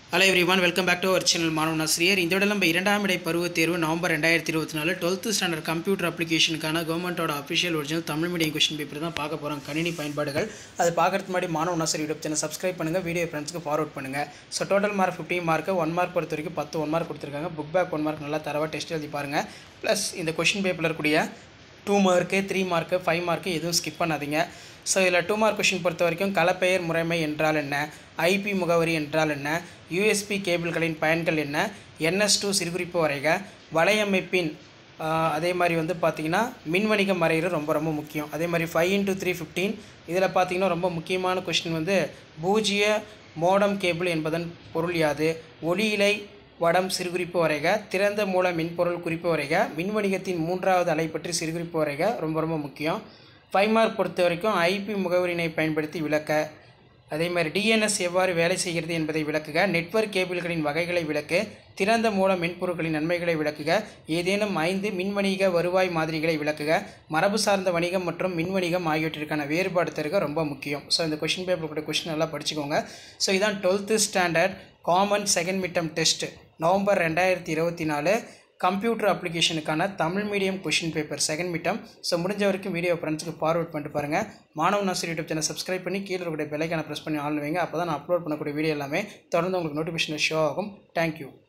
hello everyone welcome back to our channel மாணவன் ஆசிரியர் இந்த விட நம்ம இரண்டாம் இடை பருவத் தேர்வு நவம்பர் ரெண்டாயிரத்தி இருபத்தி நாலு டுவெல்த்து ஸ்டாண்டர்ட் கம்ப்யூட்டர் அப்ளிகேஷனுக்கான கவர்மெண்ட்டோட official original Tamil medium question paper தான் பார்க்க போகிறோம் கணினி பயன்பாடுகள் அது பார்க்கறதுக்கு முன்னாடி மாணவன் ஆசிரியர் யூடியூப் சேனல் சப்ஸ்கிரைப் பண்ணுங்கள் வீடியோ ஃப்ரெண்ட்ஸ்க்கு ஃபார்வர்ட் பண்ணுங்கள் so total mark fifteen mark one mark பொறுத்த வரைக்கும் பத்து ஒன் மார்க் கொடுத்துருக்காங்க புக் பேக் ஒன் மார்க் நல்லா தரவாக டெஸ்ட் எழுதி பாருங்கள் ப்ளஸ் இந்த கொஷின் பேப்பரில் இருக்கக்கூடிய two mark three mark five mark எதுவும் ஸ்கிப் பண்ணாதீங்க ஸோ இதில் டூ மார்க் கொஷின் பொறுத்த வரைக்கும் கலப்பெயர் முறைமை என்றால் என்ன ஐபி முகவரி என்றால் என்ன யூஎஸ்பி கேபிள்களின் பயன்கள் என்ன என்எஸ் டூ சிறுகுறிப்பு வரைக வலையமைப்பின் ஆஹ், அதே மாதிரி வந்து பார்த்திங்கன்னா மின்வணிகம் வரைகிறது ரொம்ப ரொம்ப முக்கியம் அதே மாதிரி ஃபைவ் இன்ட்டு த்ரீ ஃபிஃப்டீன் இதில் பார்த்திங்கன்னா ரொம்ப முக்கியமான கொஷின் வந்து பூஜ்ஜிய மோடம் கேபிள் என்பதன் பொருள் யாது ஒளியிலை வடம் சிறுகுறிப்பு வரைக திறந்த மூல மின்பொருள் குறிப்பு வரைக மின்வணிகத்தின் மூன்றாவது அலை பற்றி சிறுகுறிப்பு வரைக ரொம்ப ரொம்ப முக்கியம் ஃபைவ் மார்க் பொறுத்த வரைக்கும் ஐபி முகவரினை பயன்படுத்தி விளக்க அதே மாதிரி டிஎன்எஸ் எவ்வாறு வேலை செய்கிறது என்பதை விளக்குக நெட்வொர்க் கேபிள்களின் வகைகளை விளக்கு திறந்த மூல மென்பொருட்களின் நன்மைகளை விளக்குக ஏதேனும் ஐந்து மின்வணிக வருவாய் மாதிரிகளை விளக்குக மரபு சார்ந்த வணிகம் மற்றும் மின்வணிகம் ஆகியவற்றிற்கான வேறுபாடு தருக ரொம்ப முக்கியம் ஸோ இந்த கொஷின் பேப்பர் கூட கொஷின் நல்லா படிச்சுக்கோங்க ஸோ இதான் twelfth standard common second midterm test November ரெண்டாயிரத்தி இருபத்தி நாலு கம்ப்யூட்டர் அப்ளிகேஷனுக்கான Tamil medium question paper second midterm so முடிஞ்ச வரைக்கும் வீடியோ ஃப்ரெண்ட்ஸுக்கு ஃபார்வர்ட் பண்ணிட்டு பாருங்கள் மாணவ நாசர் யூடியூப் சேனல் சப்ஸ்கிரைப் பண்ணி கீழே இருக்கக்கூடிய பெல்லைக்கான ப்ரெஸ் பண்ணி ஆன் வைங்க அப்போ தான் நான் அப்லோட் பண்ணக்கூடிய வீடியோ எல்லாமே தொடர்ந்து உங்களுக்கு நோட்டிஃபிகேஷன் ஷோ ஆகும் தேங்க்யூ